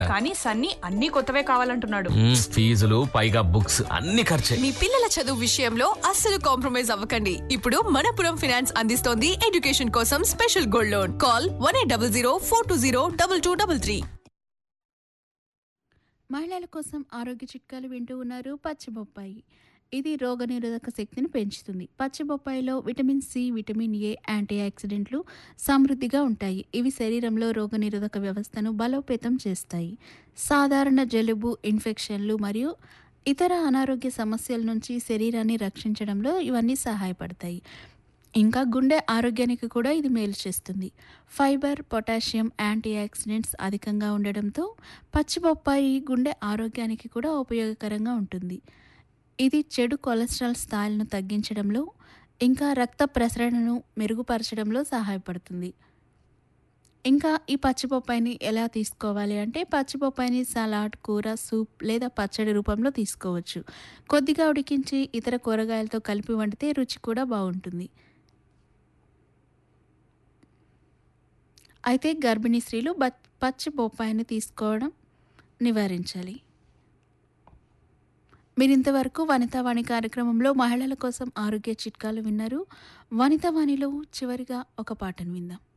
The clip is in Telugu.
కానీ సన్నీ అన్ని కొత్తవే కావాలంటున్నాడు మ్మ్, ఫీజులు పైగా బుక్స్ అన్ని ఖర్చే మీ పిల్లల చదువు విషయంలో అస్సలు కాంప్రమైజ్ అవ్వకండి ఇప్పుడు మనపురం ఫినాన్స్ అందిస్తోంది ఎడ్యుకేషన్ కోసం special gold loan call one eight double zero four two zero double two double three మహిళల కోసం ఆరోగ్య చిట్కాలు వింటూ ఉన్నారు పచ్చిబొప్పాయి ఇది రోగనిరోధక శక్తిని పెంచుతుంది పచ్చిబొప్పాయిలో vitamin C vitamin A anti ఆక్సిడెంట్లు సమృద్ధిగా ఉంటాయి ఇవి శరీరంలో రోగనిరోధక వ్యవస్థను బలోపేతం చేస్తాయి సాధారణ జలుబు ఇన్ఫెక్షన్లు మరియు ఇతర అనారోగ్య సమస్యల నుంచి శరీరాన్ని రక్షించడంలో ఇవన్నీ సహాయపడతాయి ఇంకా గుండె ఆరోగ్యానికి కూడా ఇది మేలు చేస్తుంది ఫైబర్ పొటాషియం యాంటీ ఆక్సిడెంట్స్ అధికంగా ఉండడంతో పచ్చిబొప్పాయి గుండె ఆరోగ్యానికి కూడా ఉపయోగకరంగా ఉంటుంది ఇది చెడు కొలెస్ట్రాల్ స్థాయిలను తగ్గించడంలో ఇంకా రక్త ప్రసరణను మెరుగుపరచడంలో సహాయపడుతుంది ఇంకా ఈ పచ్చిబొప్పాయిని ఎలా తీసుకోవాలి అంటే పచ్చిబొప్పాయిని సలాడ్ కూర సూప్ లేదా పచ్చడి రూపంలో తీసుకోవచ్చు కొద్దిగా ఉడికించి ఇతర కూరగాయలతో కలిపి వండితే రుచి కూడా బాగుంటుంది అయితే గర్భిణీ స్త్రీలు బ- పచ్చి బొప్పాయిని తీసుకోవడం నివారించాలి మీరు ఇంతవరకు వనితా వాణి కార్యక్రమంలో మహిళల కోసం ఆరోగ్య చిట్కాలు విన్నారు వనితా వాణిలో చివరిగా ఒక పాటను విందాం